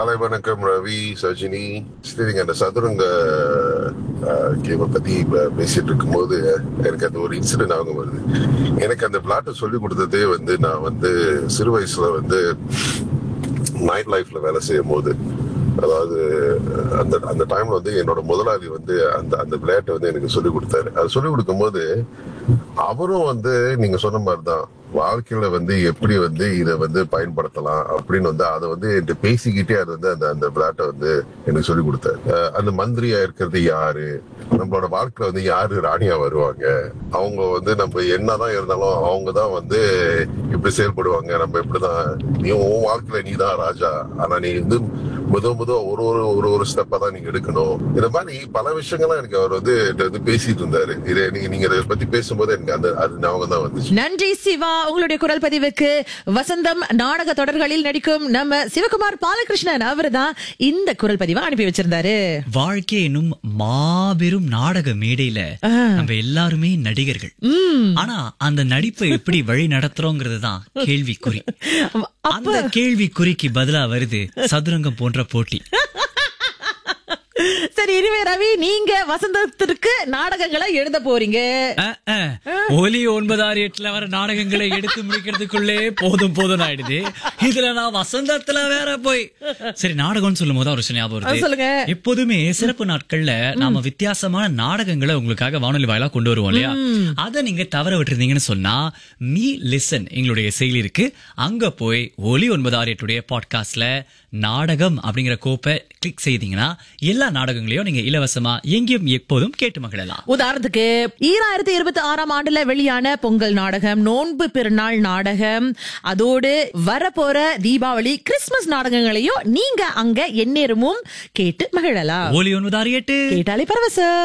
காலை வணக்கம் ரவி சஜினி சரிங்க அந்த சதுரங்க கேமை பத்தி ப- பேசிட்டு இருக்கும்போது எனக்கு அந்த ஒரு இன்சிடென்ட் ஆகும் வருது எனக்கு அந்த பிளாட்டை சொல்லி கொடுத்ததே வந்து நான் வந்து சிறு வயசுல வந்து நைட் லைஃப்ல வேலை செய்யும் போது அதாவது அந்த அந்த டைம்ல வந்து என்னோட முதலாளி வந்து அந்த அந்த விளையாட்டை வந்து எனக்கு சொல்லி கொடுத்தாரு அது சொல்லி கொடுக்கும்போது அவரும் வந்து நீங்க சொன்ன மாதிரிதான் வாழ்க்கையில வந்து எப்படி வந்து இதை வந்து பயன்படுத்தலாம் அப்படின்னு வந்து அதை வந்து என்கிட்ட பேசிக்கிட்டே அது வந்து அந்த அந்த விளையாட்டை வந்து எனக்கு சொல்லி கொடுத்தாரு அஹ் அந்த மந்திரியா இருக்கிறது யாரு நம்மளோட வாழ்க்கையில வந்து யாரு ராணியா வருவாங்க அவங்க வந்து நம்ம என்னதான் இருந்தாலும் அவங்க தான் வந்து இப்படி செயல்படுவாங்க நம்ம இப்படிதான் நீ உன் வாழ்க்கையில நீ தான் ராஜா ஆனா நீ வந்து முத முத ஒரு ஒரு ஒரு ஒரு ஸ்டெப்பா தான் நீங்க எடுக்கணும் இந்த மாதிரி பல விஷயங்கள்லாம் எனக்கு அவர் வந்து என்கிட்ட வந்து பேசிட்டு இருந்தாரு இதை நீங்க நீங்க இதை பத்தி பேசும்போது எனக்கு அந்த அது ஞாபகம் தான் வந்துச்சு நன்றி சிவா உங்களுடைய குரல் பதிவுக்கு வசந்தம் நாடக தொடர்களில் நடிக்கும் நம்ம சிவகுமார் பாலகிருஷ்ணன் அவர்தான் இந்த குரல் பதிவை அனுப்பி வச்சிருந்தாரு வாழ்க்கை என்னும் மாபெரும் நாடக மேடையில நம்ம எல்லாருமே நடிகர்கள் ஆனா அந்த நடிப்பை எப்படி வழி நடத்துறோங்கிறது தான் கேள்விக்குறி அந்த கேள்விக்குறிக்கு பதிலா வருது சதுரங்கம் போன்ற போட்டி சரி இனிமே ரவி நீங்க வசந்தத்திற்கு நாடகங்களை எழுத போறீங்க அஹ், அஹ். ஒலி ஒன்பதாறு எட்டுல வர நாடகங்களை எடுத்து முடிக்கிறதுக்குள்ளே போதும் போதும் ஆயிடுது இதுல நான் வசந்தத்துல வேற போய் சரி நாடகம்னு சொல்லும் போது ஒரு விஷயம் ஞாபகம் ஆ, சொல்லுங்க. வருது எப்போதுமே சிறப்பு நாட்கள்ல நாம வித்தியாசமான நாடகங்களை உங்களுக்காக வானொலி வாயிலா கொண்டு வருவோம் இல்லையா அதை நீங்க தவற விட்டுருந்தீங்கன்னு சொன்னா மீ லிசன் எங்களுடைய செயலி இருக்கு அங்க போய் ஒலி ஒன்பது ஆறு எட்டுடைய பாட்காஸ்ட்ல நாடகம் அப்படிங்கிற கோப்பை கிளிக் செய்தீங்கன்னா எல்லா நாடகங்களையும் நீங்க இலவசமா எங்கேயும் எப்போதும் கேட்டு மகிழலாம் உதாரணத்துக்கு ஈராயிரத்தி இருபத்தி ஆறாம் ஆண்டுல வெளியான பொங்கல் நாடகம் நோன்பு பெருநாள் நாடகம் அதோடு வரப்போற தீபாவளி கிறிஸ்துமஸ் நாடகங்களையும் நீங்க அங்க எந்நேரமும் கேட்டு மகிழலாம் ஒலி ஒன்பது ஆறு எட்டு கேட்டாலே பரவசம்